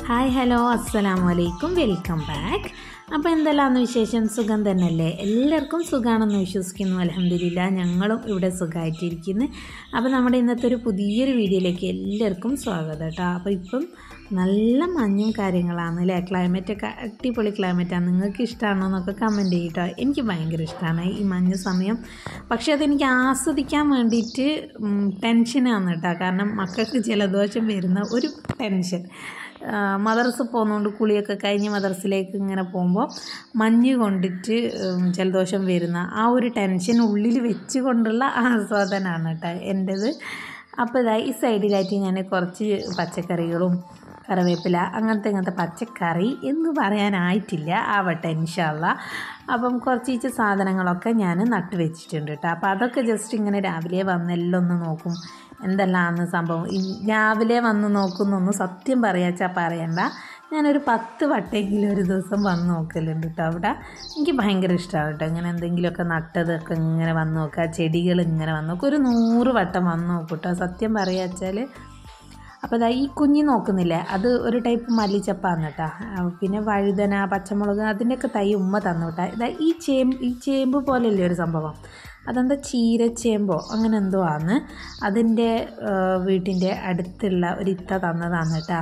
hi hello അസ്സലാമു അലൈക്കും welcome back അപ്പോൾ എന്തെല്ലാന്ന് വിശേഷം സുഖം തന്നെയല്ലേ എല്ലാവർക്കും സുഖമാണെന്ന് വിശ്വസിക്കുന്നു അലഹമില്ല ഞങ്ങളും ഇവിടെ സുഖമായിട്ടിരിക്കുന്നു അപ്പോൾ നമ്മുടെ ഇന്നത്തെ ഒരു പുതിയൊരു വീഡിയോയിലേക്ക് എല്ലാവർക്കും സ്വാഗതം കേട്ടോ അപ്പോൾ ഇപ്പം നല്ല മഞ്ഞും കാര്യങ്ങളാണ് അല്ലേ ക്ലൈമറ്റൊക്കെ അടിപൊളി ക്ലൈമറ്റാണ് നിങ്ങൾക്ക് ഇഷ്ടമാണോ എന്നൊക്കെ കമൻറ്റ് ചെയ്യട്ടോ എനിക്ക് ഭയങ്കര ഇഷ്ടമാണ് ഈ മഞ്ഞ് സമയം പക്ഷേ അതെനിക്ക് ആസ്വദിക്കാൻ വേണ്ടിയിട്ട് ടെൻഷനാണ് കേട്ടോ കാരണം മക്കൾക്ക് ജലദോഷം വരുന്ന ഒരു ടെൻഷൻ മദർസ് പോകുന്നതുകൊണ്ട് കുളിയൊക്കെ കഴിഞ്ഞ് മദർസിലേക്ക് ഇങ്ങനെ പോകുമ്പോൾ മഞ്ഞ് കൊണ്ടിട്ട് ഉം, ജലദോഷം വരുന്ന ആ ഒരു ടെൻഷൻ ഉള്ളിൽ വെച്ചുകൊണ്ടുള്ള ആസ്വാദനമാണ് കേട്ടോ എൻ്റേത് അപ്പോൾ ഇതാ ഈ സൈഡിലായിട്ട് ഞാൻ കുറച്ച് പച്ചക്കറികളും കറിവേപ്പില അങ്ങനത്തെ ഇങ്ങനത്തെ പച്ചക്കറി എന്ന് പറയാനായിട്ടില്ല ആവട്ടെ ഇൻഷാല്ല അപ്പം കുറച്ച് സാധനങ്ങളൊക്കെ ഞാൻ നട്ട് വെച്ചിട്ടുണ്ട് കേട്ടോ അപ്പോൾ അതൊക്കെ ജസ്റ്റ് ഇങ്ങനെ രാവിലെ വന്നെല്ലാം ഒന്ന് നോക്കും എന്തെല്ലാമാണ് സംഭവം ഈ രാവിലെ വന്ന് നോക്കുന്നൊന്നും സത്യം പറയാച്ചാൽ പറയണ്ട ഞാനൊരു പത്ത് വട്ടെങ്കിലും ഒരു ദിവസം വന്ന് നോക്കലുണ്ട് കേട്ടോ അവിടെ എനിക്ക് ഭയങ്കര ഇഷ്ടമാണ് കേട്ടോ ഇങ്ങനെ എന്തെങ്കിലുമൊക്കെ നട്ടതൊക്കെ ഇങ്ങനെ വന്ന് നോക്കുക ചെടികൾ ഇങ്ങനെ വന്ന് നോക്കുക ഒരു നൂറ് വട്ടം വന്ന് നോക്കും കേട്ടോ സത്യം പറയാച്ചാൽ അപ്പോൾ ഇതാ ഈ കുഞ്ഞി നോക്കുന്നില്ലേ അത് ഒരു ടൈപ്പ് മല്ലിച്ചപ്പാന്ന് കേട്ടോ ആ, പിന്നെ വഴുതന പച്ചമുളക് അതിൻ്റെയൊക്കെ തൈ ഉമ്മ തന്നു കേട്ടോ ഇതാ ഈ ചേമ്പ് ഈ ചേമ്പ് പോലെയല്ലേ ഒരു സംഭവം അതെന്താ ചീരച്ചേമ്പോ അങ്ങനെ എന്തോ ആണ് അതിൻ്റെ വീട്ടിൻ്റെ അടുത്തുള്ള ഒരു ഇത്ത തന്നതാണ് കേട്ടോ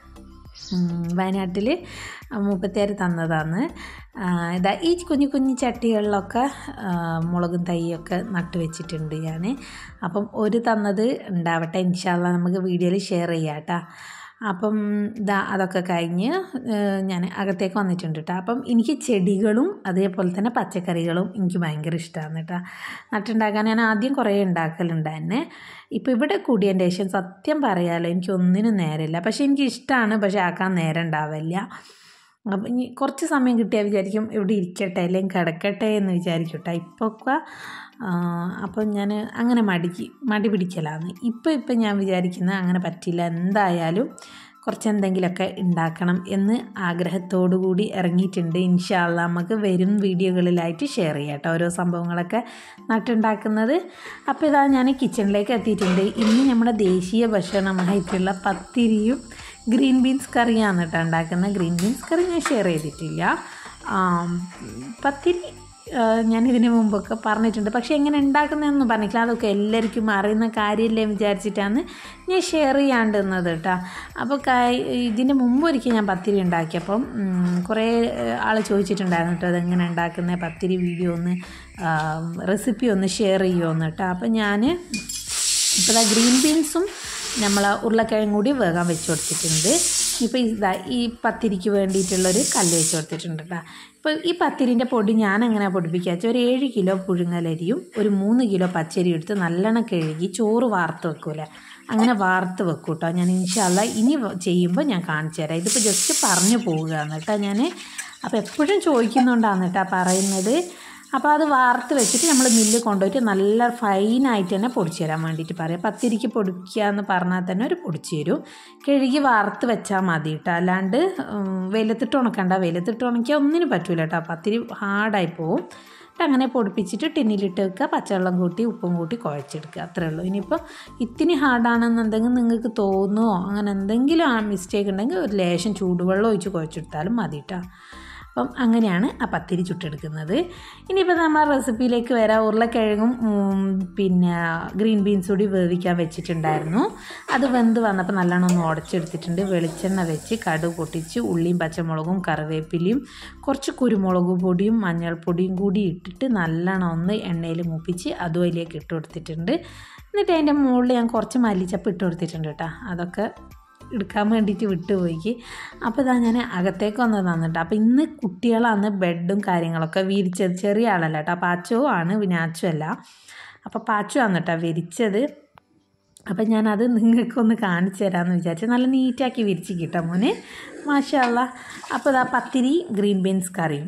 വയനാട്ടിൽ മുപ്പത്തിയാറ് തന്നതാണ് ആ, ഇതാ ഈ കുഞ്ഞു കുഞ്ഞു ചട്ടികളിലൊക്കെ ആ, മുളകും തൈയൊക്കെ നട്ട് വെച്ചിട്ടുണ്ട് ഞാൻ അപ്പം ഒരു തന്നത് ഉണ്ടാവട്ടെ ഇൻഷാല്ല നമുക്ക് വീഡിയോയിൽ ഷെയർ ചെയ്യാം കേട്ടോ അപ്പം ഇതാ അതൊക്കെ കഴിഞ്ഞ് ഞാൻ അകത്തേക്ക് വന്നിട്ടുണ്ട് കേട്ടോ അപ്പം എനിക്ക് ചെടികളും അതേപോലെ തന്നെ പച്ചക്കറികളും എനിക്ക് ഭയങ്കര ഇഷ്ടമാണ് കേട്ടോ നട്ടുണ്ടാക്കാൻ ഞാൻ ആദ്യം കുറേ ഉണ്ടാക്കലുണ്ട് തന്നെ ഇപ്പോൾ ഇവിടെ കൂടിയതിൻ്റെ ശേഷം സത്യം പറയാലോ എനിക്ക് ഒന്നിനും നേരമില്ല പക്ഷേ എനിക്ക് ഇഷ്ടമാണ് പക്ഷേ ആക്കാൻ നേരം ഉണ്ടാവില്ല അപ്പം ഇനി കുറച്ച് സമയം കിട്ടിയാൽ വിചാരിക്കും ഇവിടെ ഇരിക്കട്ടെ അല്ലെങ്കിൽ കിടക്കട്ടെ എന്ന് വിചാരിക്കും കേട്ടോ ഇപ്പോൾ ഒക്കെ അപ്പം ഞാൻ അങ്ങനെ മടിക്ക് മടി പിടിക്കലാണ് ഇപ്പോൾ ഇപ്പം ഞാൻ വിചാരിക്കുന്നത് അങ്ങനെ പറ്റില്ല എന്തായാലും കുറച്ച് എന്തെങ്കിലുമൊക്കെ ഉണ്ടാക്കണം എന്ന് ആഗ്രഹത്തോടു കൂടി ഇറങ്ങിയിട്ടുണ്ട് ഇൻഷാല്ല നമുക്ക് വരും വീഡിയോകളിലായിട്ട് ഷെയർ ചെയ്യാം കേട്ടോ ഓരോ സംഭവങ്ങളൊക്കെ നട്ടുണ്ടാക്കുന്നത് അപ്പോൾ ഇതാ ഞാൻ കിച്ചണിലേക്ക് എത്തിയിട്ടുണ്ട് ഇന്ന് നമ്മുടെ ദേശീയ ഭക്ഷണമായിട്ടുള്ള പത്തിരിയും ഗ്രീൻ ബീൻസ് കറിയാണ് കേട്ടോ ഉണ്ടാക്കുന്നത് ഗ്രീൻ ബീൻസ് കറി ഞാൻ ഷെയർ ചെയ്തിട്ടില്ല ആം, പത്തിരി ആ, ഞാൻ ഇതിന് മുമ്പൊക്കെ പറഞ്ഞിട്ടുണ്ട് പക്ഷേ എങ്ങനെ ഉണ്ടാക്കുന്നതെന്ന് പറഞ്ഞിട്ടില്ല അതൊക്കെ എല്ലാവർക്കും അറിയുന്ന കാര്യമല്ലേ വിചാരിച്ചിട്ടാണ് ഞാൻ ഷെയർ ചെയ്യാണ്ടിരുന്നത് കേട്ടോ അപ്പോൾ കായ് ഇതിന് മുമ്പ് ഒരിക്കൽ ഞാൻ പത്തിരി ഉണ്ടാക്കിയപ്പം ഉം, കുറേ ആൾ ചോദിച്ചിട്ടുണ്ടായിരുന്നു കേട്ടോ അതെങ്ങനെ ഉണ്ടാക്കുന്ന പത്തിരി വീഡിയോ ഒന്ന് റെസിപ്പി ഒന്ന് ഷെയർ ചെയ്യുമെന്ന് കേട്ടോ അപ്പോൾ ഞാൻ ഇപ്പോൾ ഗ്രീൻ ബീൻസും നമ്മൾ ഉരുളക്കിഴങ്ങ് കൂടി വേഗം വെച്ച് കൊടുത്തിട്ടുണ്ട് ഇപ്പോൾ ഇതാ ഈ പത്തിരിക്ക് വേണ്ടിയിട്ടുള്ളൊരു കല്ല് വെച്ച് കൊടുത്തിട്ടുണ്ട് കേട്ടോ ഇപ്പോൾ ഈ പത്തിരിൻ്റെ പൊടി ഞാൻ എങ്ങനെ പൊടിപ്പിക്കുക വെച്ചാൽ ഒരു ഏഴ് കിലോ പുഴുങ്ങലരിയും ഒരു മൂന്ന് കിലോ പച്ചരി എടുത്ത് നല്ലോണം കഴുകി ചോറ് വാർത്ത് വെക്കൂലേ അങ്ങനെ വാർത്ത് വെക്കും കേട്ടോ ഞാൻ ഇൻഷാല്ല ഇനി വ- ചെയ്യുമ്പോൾ ഞാൻ കാണിച്ചു തരാം ഇതിപ്പോൾ ജസ്റ്റ് പറഞ്ഞു പോവുകയാണ് കേട്ടോ ഞാൻ അപ്പോൾ എപ്പോഴും ചോദിക്കുന്നുണ്ടാണ് കേട്ടോ പറയുന്നത് അപ്പോൾ അത് വാർത്ത് വെച്ചിട്ട് നമ്മൾ മില്ല് കൊണ്ടുപോയിട്ട് നല്ല ഫൈനായിട്ട് തന്നെ പൊടിച്ചു തരാൻ വേണ്ടിയിട്ട് പറയാം പത്തിരിക്ക് പൊടിക്കുക എന്ന് പറഞ്ഞാൽ തന്നെ ഒരു പൊടിച്ചു തരും കഴുകി വാർത്ത് വെച്ചാൽ മതി കേട്ടോ അല്ലാണ്ട് ഉം, വെയിലത്തിട്ട് ഉണക്കണ്ട വെയിലത്തിട്ട് ഉണക്കിയാൽ ഒന്നിനും പറ്റൂല കേട്ടോ പത്തിരി ഹാർഡായി പോവും എന്നിട്ട് അങ്ങനെ പൊടിപ്പിച്ചിട്ട് ടിന്നിലിട്ട് വെക്കുക പച്ചവെള്ളം കൂട്ടി ഉപ്പും കൂട്ടി കുഴച്ചെടുക്കുക അത്രേ ഉള്ളൂ ഇനിയിപ്പോൾ ഇത്തിരി ഹാർഡാണെന്നുണ്ടെങ്കിൽ നിങ്ങൾക്ക് തോന്നുമോ അങ്ങനെ എന്തെങ്കിലും ആ മിസ്റ്റേക്ക് ഉണ്ടെങ്കിൽ ഒരു ലേശം ചൂടുവെള്ളം ഒഴിച്ച് കുഴച്ചെടുത്താലും മതി കേട്ടോ അപ്പം അങ്ങനെയാണ് ആ പത്തിരി ചുട്ടെടുക്കുന്നത് ഇനിയിപ്പോൾ നമ്മൾ റെസിപ്പിയിലേക്ക് വരാം ഉരുളക്കിഴങ്ങും ഉം, പിന്നെ ഗ്രീൻ ബീൻസ് കൂടി വേവിക്കാൻ വെച്ചിട്ടുണ്ടായിരുന്നു അത് വെന്ത് വന്നപ്പോൾ നല്ലോണം ഒന്ന് ഉടച്ചെടുത്തിട്ടുണ്ട് വെളിച്ചെണ്ണ വെച്ച് കടുക് പൊട്ടിച്ച് ഉള്ളിയും പച്ചമുളകും കറിവേപ്പിലയും കുറച്ച് കുരുമുളക് പൊടിയും മഞ്ഞൾപ്പൊടിയും കൂടി ഇട്ടിട്ട് നല്ലോണം ഒന്ന് എണ്ണയിൽ മൂപ്പിച്ച് അതും അതിലേക്ക് ഇട്ട് കൊടുത്തിട്ടുണ്ട് എന്നിട്ട് അതിൻ്റെ മുകളിൽ ഞാൻ കുറച്ച് മല്ലിച്ചപ്പ് ഇട്ട് കൊടുത്തിട്ടുണ്ട് കേട്ടോ അതൊക്കെ എടുക്കാൻ വേണ്ടിയിട്ട് വിട്ടുപോയിക്ക് അപ്പോൾ ഇതാ ഞാൻ അകത്തേക്ക് വന്ന് തന്നിട്ട് അപ്പോൾ ഇന്ന് കുട്ടികളാണ് ബെഡും കാര്യങ്ങളൊക്കെ വിരിച്ചത് ചെറിയ ആളല്ല കേട്ടോ പാച്ചോ ആണ് വിനാച്ചോ അല്ല അപ്പോൾ പാച്ചു ആണ് കേട്ടോ വിരിച്ചത് അപ്പം ഞാനത് നിങ്ങൾക്കൊന്ന് കാണിച്ചു തരാമെന്ന് വിചാരിച്ചു നല്ല നീറ്റാക്കി വിരിച്ച് കിട്ടാം മോനെ മാഷല്ല അപ്പോൾ ഇതാ പത്തിരി ഗ്രീൻ ബീൻസ് കറിയും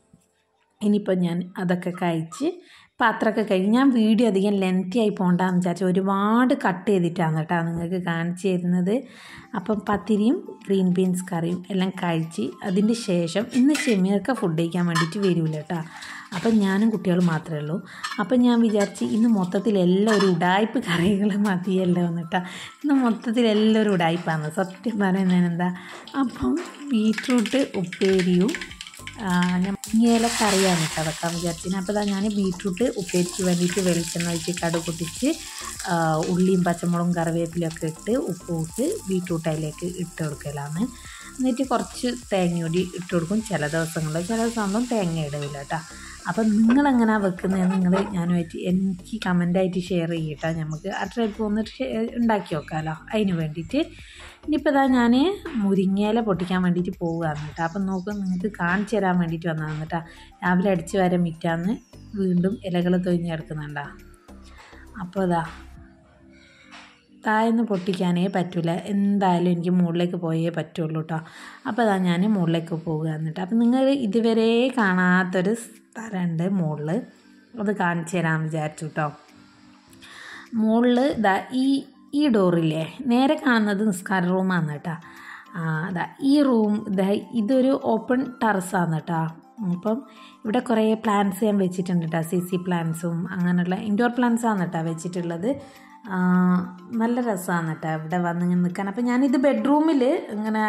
ഇനിയിപ്പോൾ ഞാൻ അതൊക്കെ കഴിച്ച് പാത്രമൊക്കെ കഴിഞ്ഞ് ഞാൻ വീഡിയോ അധികം ലെങ്തി ആയി പോകണ്ടെന്ന് വിചാരിച്ചു ഒരുപാട് കട്ട് ചെയ്തിട്ടാണ് കേട്ടോ നിങ്ങൾക്ക് കാണിച്ചു തരുന്നത് അപ്പം പത്തിരിയും ഗ്രീൻ ബീൻസ് കറിയും എല്ലാം കഴിച്ച് അതിൻ്റെ ശേഷം ഇന്ന് ഷെമീർക്ക് ഫുഡ് കഴിക്കാൻ വേണ്ടിയിട്ട് വരില്ല കേട്ടോ അപ്പം ഞാനും കുട്ടികളും മാത്രമേ ഉള്ളൂ അപ്പം ഞാൻ വിചാരിച്ച് ഇന്ന് മൊത്തത്തിൽ എല്ലാവരും ഉടായ്പ് കറികൾ മതിയല്ലോ എന്നിട്ടാ ഇന്ന് മൊത്തത്തിൽ എല്ലാവരും ഉടായ്പാണ് സത്യം പറയുന്നതിന് എന്താ അപ്പം ബീട്രൂട്ട് ഉപ്പേരിയും ഇങ്ങനെയുള്ള കറിയാണ് കേട്ടോ വെക്കാൻ വിചാരിച്ചത് അപ്പോൾ ഞാൻ ബീട്രൂട്ട് ഉപ്പേരിക്ക് വേണ്ടിയിട്ട് വെളിച്ചെണ്ണ ഒഴിച്ച് കടു പൊട്ടിച്ച് ഉള്ളിയും പച്ചമുളകും കറിവേപ്പിലൊക്കെ ഇട്ട് ഉപ്പും ഇട്ട് ബീട്രൂട്ട് അതിലേക്ക് ഇട്ട് കൊടുക്കലാണ് എന്നിട്ട് കുറച്ച് തേങ്ങ കൂടി ഇട്ട് കൊടുക്കും ചില ദിവസങ്ങളിൽ ചില ദിവസം തേങ്ങ ഇടില്ല കേട്ടോ അപ്പം നിങ്ങളെങ്ങനെയാണ് വെക്കുന്നത് നിങ്ങൾ ഞാനുമായിട്ട് എനിക്ക് കമൻ്റായിട്ട് ഷെയർ ചെയ്യട്ടോ നമുക്ക് ആ ട്രൈപ്പ് വന്നിട്ട് ഉണ്ടാക്കി നോക്കാമല്ലോ അതിന് വേണ്ടിയിട്ട് ഇനിയിപ്പോൾ ഇതാ ഞാൻ മുരിങ്ങയില പൊട്ടിക്കാൻ വേണ്ടിയിട്ട് പോവുകയാണ് കേട്ടോ അപ്പം നോക്കും നിങ്ങൾക്ക് കാണിച്ചു തരാൻ വേണ്ടിയിട്ട് വന്നതാണ് കേട്ടോ രാവിലെ അടിച്ച് വരെ മിറ്റാന്ന് വീണ്ടും ഇലകൾ തൊഴിഞ്ഞ് കിടക്കുന്നുണ്ടോ അപ്പോൾ ഇതാ താഴ്ന്ന് പൊട്ടിക്കാനേ പറ്റില്ല എന്തായാലും എനിക്ക് മുകളിലേക്ക് പോയേ പറ്റുള്ളൂ കേട്ടോ അപ്പോൾ അതാ ഞാൻ മുകളിലേക്ക് പോകുക എന്നിട്ട് അപ്പം നിങ്ങൾ ഇതുവരെ കാണാത്തൊരു സ്ഥലമുണ്ട് മുകളിൽ അത് കാണിച്ചു തരാൻ വിചാരിച്ചു കേട്ടോ മുകളിൽ ഇതാ ഈ ഈ ഡോറില്ലേ നേരെ കാണുന്നത് നിസ്കാര റൂമാണ് കേട്ടോ അതാ ഈ റൂം ഇതാ ഇതൊരു ഓപ്പൺ ടെറസാണ് കേട്ടോ അപ്പം ഇവിടെ കുറേ പ്ലാന്റ്സ് ഞാൻ വെച്ചിട്ടുണ്ട് കേട്ടോ സി സി പ്ലാന്റ്സും അങ്ങനെയുള്ള ഇൻഡോർ പ്ലാന്റ്സ് ആണ് കേട്ടോ വെച്ചിട്ടുള്ളത് നല്ല രസമാണ് കേട്ടോ ഇവിടെ വന്നിങ്ങനെ നിൽക്കാൻ അപ്പം ഞാനിത് ബെഡ്റൂമിൽ ഇങ്ങനെ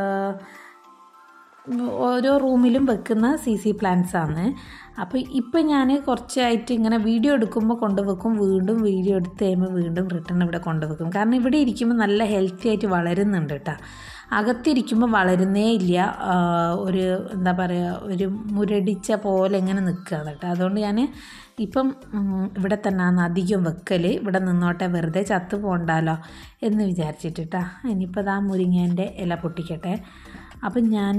ഓരോ റൂമിലും വെക്കുന്ന സി സി പ്ലാന്റ്സ് ആണ് അപ്പോൾ ഇപ്പം ഞാൻ കുറച്ചായിട്ട് ഇങ്ങനെ വീഡിയോ എടുക്കുമ്പോൾ കൊണ്ടുവെക്കും വീണ്ടും വീഡിയോ എടുത്ത് കഴിയുമ്പോൾ വീണ്ടും റിട്ടേൺ ഇവിടെ കൊണ്ടുവെക്കും കാരണം ഇവിടെ ഇരിക്കുമ്പോൾ നല്ല ഹെൽത്തി ആയിട്ട് വളരുന്നുണ്ട് കേട്ടോ അകത്തിരിക്കുമ്പോൾ വളരുന്നേ ഇല്ല ഒരു എന്താ പറയുക ഒരു മുരടിച്ച പോലെ ഇങ്ങനെ നിൽക്കുകയാണ് കേട്ടോ അതുകൊണ്ട് ഞാൻ ഇപ്പം ഇവിടെ തന്നെയാണ് അധികം വെക്കൽ ഇവിടെ നിന്നോട്ടെ വെറുതെ ചത്തു പോകണ്ടല്ലോ എന്ന് വിചാരിച്ചിട്ടാ ഇനിയിപ്പോൾ അതാ മുരിങ്ങേൻ്റെ ഇല പൊട്ടിക്കട്ടെ അപ്പം ഞാൻ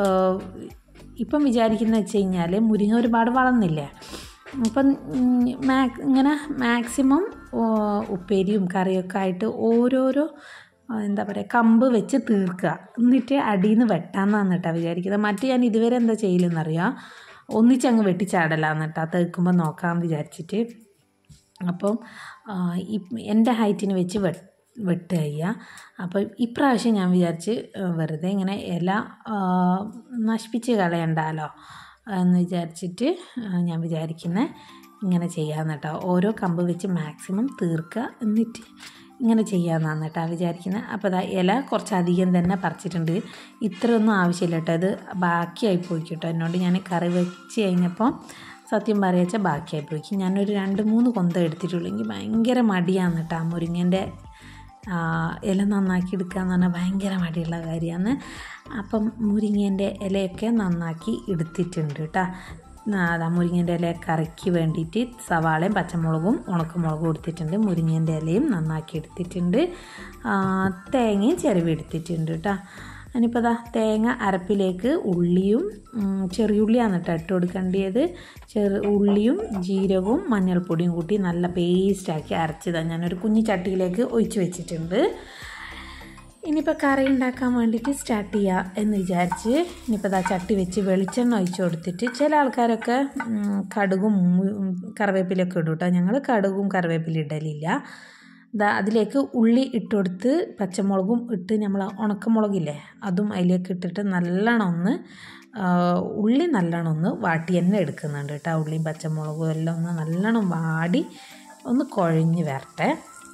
ഇപ്പം വിചാരിക്കുന്നത് വെച്ച് കഴിഞ്ഞാൽ മുരിങ്ങ ഒരുപാട് വളർന്നില്ലേ അപ്പം മാക് ഇങ്ങനെ മാക്സിമം ഉപ്പേരിയും കറിയൊക്കെ ആയിട്ട് ഓരോരോ എന്താ പറയുക കമ്പ് വെച്ച് തീർക്കുക എന്നിട്ട് അടിയിൽ നിന്ന് വെട്ടാമെന്നാണ് കേട്ടോ വിചാരിക്കുന്നത് മറ്റു ഞാൻ ഇതുവരെ എന്താ ചെയ്യലെന്നറിയാം ഒന്നിച്ചങ്ങ് വെട്ടിച്ചാടലാന്ന് കേട്ടോ തേക്കുമ്പോൾ നോക്കാമെന്ന് വിചാരിച്ചിട്ട് അപ്പം എൻ്റെ ഹൈറ്റിന് വെച്ച് വെട്ട് വെട്ടുക ചെയ്യുക അപ്പോൾ ഇപ്രാവശ്യം ഞാൻ വിചാരിച്ച് വെറുതെ ഇങ്ങനെ ഇല നശിപ്പിച്ച് കളയണ്ടല്ലോ എന്ന് വിചാരിച്ചിട്ട് ഞാൻ വിചാരിക്കുന്നത് ഇങ്ങനെ ചെയ്യാമെന്ന് കേട്ടോ ഓരോ കമ്പ് വെച്ച് മാക്സിമം തീർക്കുക എന്നിട്ട് ഇങ്ങനെ ചെയ്യാമെന്നാണ് കേട്ടോ വിചാരിക്കുന്നത് അപ്പോൾ അതാ ഇല കുറച്ചധികം തന്നെ പറിച്ചിട്ടുണ്ട് ഇത്രയൊന്നും ആവശ്യമില്ല കേട്ടോ ഇത് ബാക്കിയായി പോയി കേട്ടോ എന്നോട് ഞാൻ കറി വെച്ച് കഴിഞ്ഞപ്പോൾ സത്യം പറയാച്ചാൽ ബാക്കിയായി പോയി ഞാനൊരു രണ്ട് മൂന്ന് കൊന്ത എടുത്തിട്ടുള്ളൂ എനിക്ക് ഭയങ്കര മടിയാണ് കേട്ടോ മുരിങ്ങേൻ്റെ ഇല നന്നാക്കി എടുക്കുക എന്ന് പറഞ്ഞാൽ ഭയങ്കര മടിയുള്ള കാര്യമാണ് അപ്പം മുരിങ്ങേൻ്റെ ഇലയൊക്കെ നന്നാക്കി എടുത്തിട്ടുണ്ട് കേട്ടോ അതാ മുരിങ്ങേൻ്റെ ഇല കറിക്ക് വേണ്ടിയിട്ട് സവാളയും പച്ചമുളകും ഉണക്കമുളകും എടുത്തിട്ടുണ്ട് മുരിങ്ങേൻ്റെ ഇലയും നന്നാക്കി എടുത്തിട്ടുണ്ട് തേങ്ങയും ചിരവി എടുത്തിട്ടുണ്ട് കേട്ടോ ഇനിയിപ്പോൾ അതാ തേങ്ങ അരപ്പിലേക്ക് ഉള്ളിയും ചെറിയുള്ളിയാണ് കേട്ടോ ഇട്ട് കൊടുക്കേണ്ടത് ചെറു ഉള്ളിയും ജീരകവും മഞ്ഞൾപ്പൊടിയും കൂട്ടി നല്ല പേസ്റ്റാക്കി അരച്ചതാണ് ഞാനൊരു കുഞ്ഞു ചട്ടിയിലേക്ക് ഒഴിച്ച് വെച്ചിട്ടുണ്ട് ഇനിയിപ്പോൾ കറി ഉണ്ടാക്കാൻ വേണ്ടിയിട്ട് സ്റ്റാർട്ട് ചെയ്യുക എന്ന് വിചാരിച്ച് ഇനിയിപ്പോൾ അതാ ചട്ടി വെച്ച് വെളിച്ചെണ്ണ ഒഴിച്ച് കൊടുത്തിട്ട് ചില ആൾക്കാരൊക്കെ കടുകും കറിവേപ്പിലൊക്കെ ഇടും കേട്ടോ ഞങ്ങൾ കടുകും കറിവേപ്പില ഇടലില്ല ദാ അതിലേക്ക് ഉള്ളി ഇട്ട് കൊടുത്ത് പച്ചമുളകും ഇട്ട് നമ്മൾ ഉണക്കമുളകില്ലേ അതും അതിലേക്ക് ഇട്ടിട്ട് നല്ലോണം ഒന്ന് ഉള്ളി നല്ലോണം ഒന്ന് വാട്ടി തന്നെ എടുക്കുന്നുണ്ട് കേട്ടോ ഉള്ളിയും പച്ചമുളകും എല്ലാം ഒന്ന് നല്ലോണം വാടി ഒന്ന് കുഴഞ്ഞ് വരട്ടെ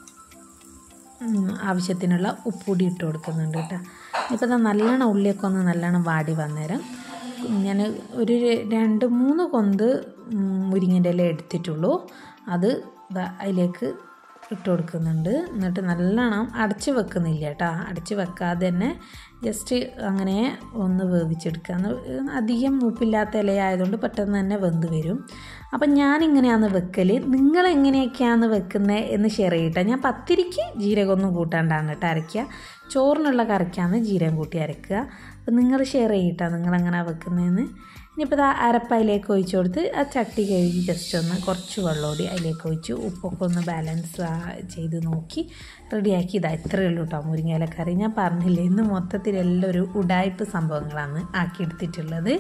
ആവശ്യത്തിനുള്ള ഉപ്പുപൊടി ഇട്ട് കൊടുക്കുന്നുണ്ട് കേട്ടോ ഇപ്പോൾ ഇതാ നല്ലോണം ഉള്ളിയൊക്കെ ഒന്ന് നല്ലോണം വാടി വന്നേരം ഞാൻ ഒരു രണ്ട് മൂന്ന് കൊന്ത് മുരിങ്ങൻ്റെ ഇല എടുത്തിട്ടുള്ളൂ അത് അതിലേക്ക് ഇട്ട് കൊടുക്കുന്നുണ്ട് എന്നിട്ട് നല്ലോണം അടച്ച് വെക്കുന്നില്ല കേട്ടോ അടച്ച് വെക്കാതെ തന്നെ ജസ്റ്റ് അങ്ങനെ ഒന്ന് വേവിച്ചെടുക്കുക അധികം മൂപ്പില്ലാത്ത ഇലയായതുകൊണ്ട് പെട്ടെന്ന് തന്നെ വെന്ത് വരും അപ്പം ഞാനിങ്ങനെയാണ് വെക്കൽ നിങ്ങൾ എങ്ങനെയൊക്കെയാണ് വെക്കുന്നത് എന്ന് ഷെയർ ചെയ്യട്ടെ ഞാൻ പത്തിരിക്ക് ജീരകമൊന്നും കൂട്ടാണ്ടാണ് കേട്ടോ അരയ്ക്കുക ചോറിനുള്ള കറിക്കാണ് ജീരകം കൂട്ടി അരയ്ക്കുക അപ്പം നിങ്ങൾ ഷെയർ ചെയ്യട്ടോ നിങ്ങളെങ്ങനെയാണ് വെക്കുന്നതെന്ന് ഇനിയിപ്പോൾ ഇത് അരപ്പ് അതിലേക്ക് ഒഴിച്ച് കൊടുത്ത് ആ ചട്ടി കഴുകി ജസ്റ്റ് ഒന്ന് കുറച്ച് വെള്ളമൂടി അതിലേക്ക് ഒഴിച്ച് ഉപ്പൊക്കെ ഒന്ന് ബാലൻസ് ചെയ്ത് നോക്കി റെഡിയാക്കി ഇതാ ഇത്രയേ ഉള്ളൂ കേട്ടോ മുരിങ്ങയില കറി ഞാൻ പറഞ്ഞില്ലേ ഇന്ന് മൊത്തത്തിൽ എല്ലാം ഒരു ഉടായ്പ് സംഭവങ്ങളാണ് ആക്കിയെടുത്തിട്ടുള്ളത്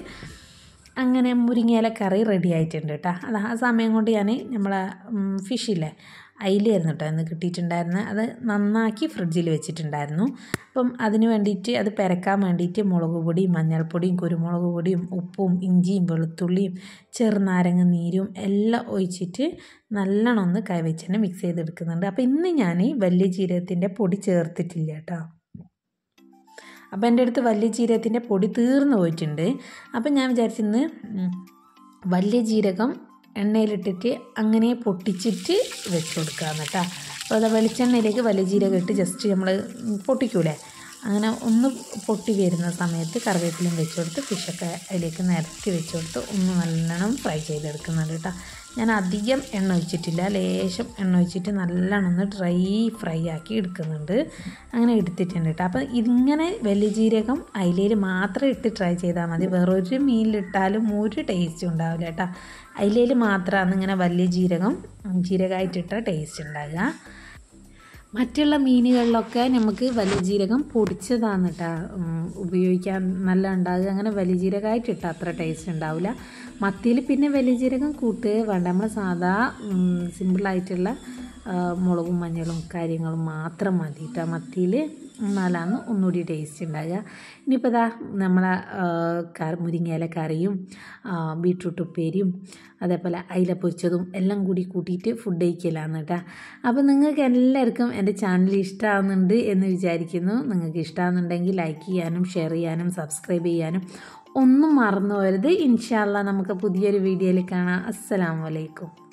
അങ്ങനെ മുരിങ്ങയില കറി റെഡി ആയിട്ടുണ്ട് കേട്ടോ അത് ആ സമയം കൊണ്ട് ഞാൻ നമ്മളെ ഫിഷില്ലേ അയിലായിരുന്നു കേട്ടോ ഇന്ന് കിട്ടിയിട്ടുണ്ടായിരുന്നത് അത് നന്നാക്കി ഫ്രിഡ്ജിൽ വെച്ചിട്ടുണ്ടായിരുന്നു അപ്പം അതിന് വേണ്ടിയിട്ട് അത് പെരക്കാൻ വേണ്ടിയിട്ട് മുളക് പൊടിയും മഞ്ഞൾപ്പൊടിയും കുരുമുളക് പൊടിയും ഉപ്പും ഇഞ്ചിയും വെളുത്തുള്ളിയും ചെറുനാരങ്ങ നീരും എല്ലാം ഒഴിച്ചിട്ട് നല്ലോണം ഒന്ന് കൈവച്ച് തന്നെ മിക്സ് ചെയ്തെടുക്കുന്നുണ്ട് അപ്പോൾ ഇന്ന് ഞാൻ വലിയ ജീരകത്തിൻ്റെ പൊടി ചേർത്തിട്ടില്ല കേട്ടോ അപ്പോൾ എൻ്റെ അടുത്ത് വലിയ ജീരകത്തിൻ്റെ പൊടി തീർന്നു പോയിട്ടുണ്ട് അപ്പം ഞാൻ വിചാരിച്ചിന്ന് വലിയ ജീരകം എണ്ണയിലിട്ടിട്ട് അങ്ങനെ പൊട്ടിച്ചിട്ട് വെച്ച് കൊടുക്കാമെന്ന് കേട്ടോ അപ്പോൾ അത് വെളിച്ചെണ്ണയിലേക്ക് വലിയ ജീരകം ഇട്ട് ജസ്റ്റ് നമ്മൾ പൊട്ടിക്കൂലേ അങ്ങനെ ഒന്ന് പൊട്ടി വരുന്ന സമയത്ത് കറിവേപ്പിലയും വെച്ച് കൊടുത്ത് ഫിഷൊക്കെ അതിലേക്ക് നിരത്തി വെച്ച് കൊടുത്ത് ഒന്ന് നല്ലോണം ഫ്രൈ ചെയ്തെടുക്കുന്നുണ്ട് കേട്ടോ ഞാൻ അധികം എണ്ണ ഒഴിച്ചിട്ടില്ല ലേശം എണ്ണ ഒഴിച്ചിട്ട് നല്ലോണം ഒന്ന് ഡ്രൈ ഫ്രൈ ആക്കി എടുക്കുന്നുണ്ട് അങ്ങനെ എടുത്തിട്ടുണ്ട് കേട്ടോ അപ്പോൾ ഇതിങ്ങനെ വലിയ ജീരകം അയിലയിൽ മാത്രം ഇട്ട് ട്രൈ ചെയ്താൽ മതി വേറൊരു മീനിലിട്ടാലും ഒരു ടേസ്റ്റും ഉണ്ടാവില്ല കേട്ടോ അയിലയിൽ മാത്രമാണ് ഇങ്ങനെ വലിയ ജീരകം ജീരകമായിട്ടിട്ട ടേസ്റ്റ് ഉണ്ടാകുക മറ്റുള്ള മീനുകളിലൊക്കെ നമുക്ക് വലിയ ജീരകം പൊടിച്ചതാണ് കേട്ടോ ഉപയോഗിക്കാൻ നല്ല ഉണ്ടാകുക അങ്ങനെ വലിയ ജീരകമായിട്ടിട്ട് അത്ര ടേസ്റ്റ് ഉണ്ടാവില്ല മത്തിയിൽ പിന്നെ വലിയ ജീരകം കൂട്ടുക വേണ്ട നമ്മൾ സാധാ സിമ്പിളായിട്ടുള്ള മുളകും മഞ്ഞളും കാര്യങ്ങളും മാത്രം മതി കേട്ടോ മത്തിയിൽ എന്നാലാണ് ഒന്നുകൂടി ടേസ്റ്റ് ഉണ്ടാകുക ഇനിയിപ്പോൾ ഇതാ നമ്മളെ മുരിങ്ങയില കറിയും ബീട്രൂട്ട് ഉപ്പേരിയും അതേപോലെ അയില പൊരിച്ചതും എല്ലാം കൂടി കൂട്ടിയിട്ട് ഫുഡ് കഴിക്കലാണ് കേട്ടോ അപ്പോൾ നിങ്ങൾക്ക് എല്ലാവർക്കും എൻ്റെ ചാനൽ ഇഷ്ടമാകുന്നുണ്ട് എന്ന് വിചാരിക്കുന്നു നിങ്ങൾക്ക് ഇഷ്ടമാകുന്നുണ്ടെങ്കിൽ ലൈക്ക് ചെയ്യാനും ഷെയർ ചെയ്യാനും സബ്സ്ക്രൈബ് ചെയ്യാനും ഒന്നും മറന്നു പോരുത് ഇൻഷാല്ല നമുക്ക് പുതിയൊരു വീഡിയോയിൽ കാണാം അസ്സലാമലൈക്കും